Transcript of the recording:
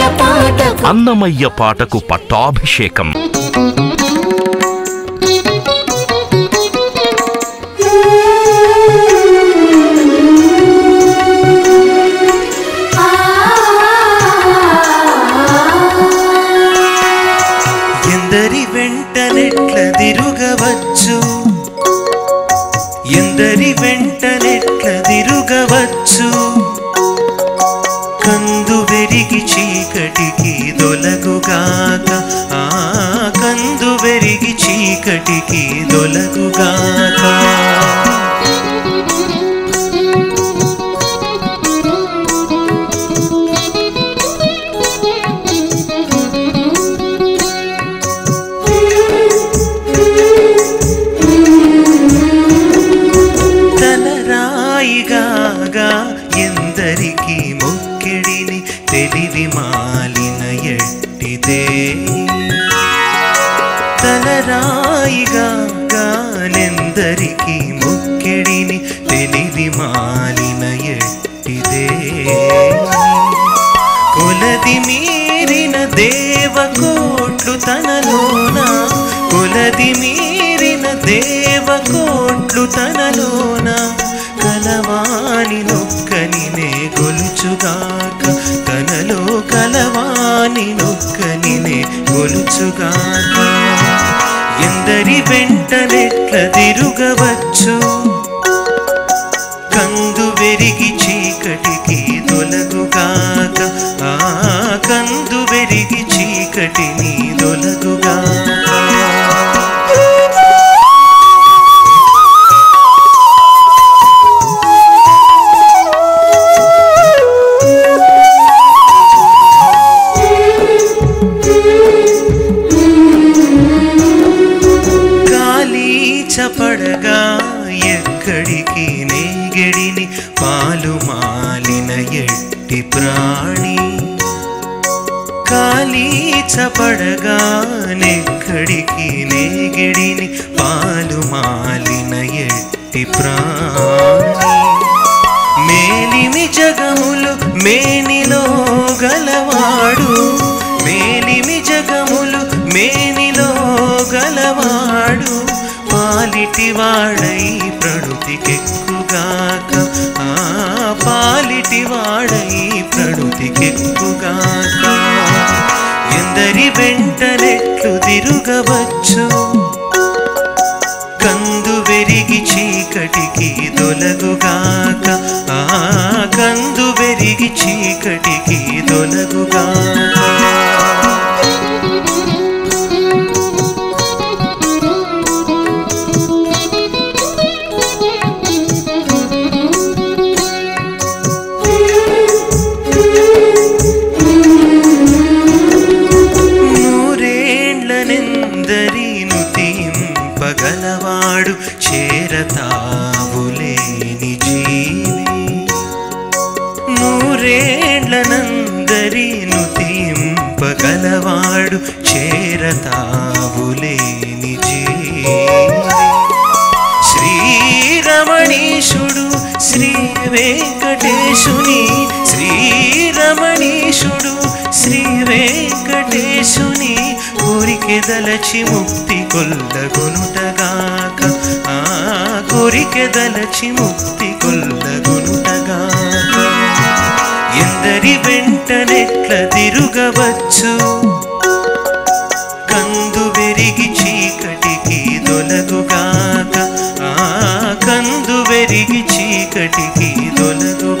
పాటకు అన్నమయ్య పాటకు పట్టాభిషేకం ఎందరి వెంటనెట్ల తిరుగవచ్చు ఎందరి వెంటనెట్ల తిరుగవచ్చు కందు వెరిగి చీకటికి దొలగుగాక ఆ కందు వెరిగి చీకటికి దొలగుగాక తలరాయిగాగా ఎందరికి మొక్కిడిని తెలివి మాలిన ఎట్టిదే తలరాయిగానెందరికి మొక్కిడిని తెలివి మాలిన ఎట్టిదే కొలది మీరిన దేవకోట్లు తనలోన కొలది మీరిన దేవకోట్లు తనలోన కలవాని నొక్కనినే గొలుచుగాక తనలో కలవాని నొక్కనినే గొలుచుగాక ఎందరి వెంటనెట్ల తిరుగవచ్చు కందు వెరిగి చీకటికి తొలగుగాక ఆ కందు వెరిగి చీకటిని తొలగుగాక గాలి చపడగా ఎక్కడికి నేగడిని పాలు మాలిన ఎట్టి ప్రాణి గాలి చపడగా నెక్కడికి నేగిడిని పాలు మాలిన ఎట్టి ప్రాణి మేలిమి జగములు మేనిలో గలవాడు మేలిమి జగములు మేనిలో గలవాడు పాలిటి వాడై ప్రణుతికెక్కుగాక ఆ పాలిటి వాడై ప్రణుతికెక్కుగాక ఎందరి వెంటనెట్లు తిరుగవచ్చు కందు వెరిగి చీకటికి తొలగుగాక ఆ కందు వెరిగి చీకటికి తొలగుగాక నూరేండ్లనెందరిను తీంపగలవాడు చేరతావులేని జీవి నూరేండ్లనందరిను తీంపగలవాడు చేరతావులేని జీవి శ్రీరమణీశుడు శ్రీ వెంకటేశుని శ్రీరమణీశుడు శ్రీ వెంకటేశుని కోరికెదలచి ముక్తి కొల్లగొనుటగాక ఆ కోరికెదలచి ముక్తి కొల్లగొనుటగాక ఎందరి వెంటనెట్ల తిరుగవచ్చు కందు వెరిగి చీకటికి తొలగుగాక ఆ కందు వెరిగి చీకటికి తొలగుగాక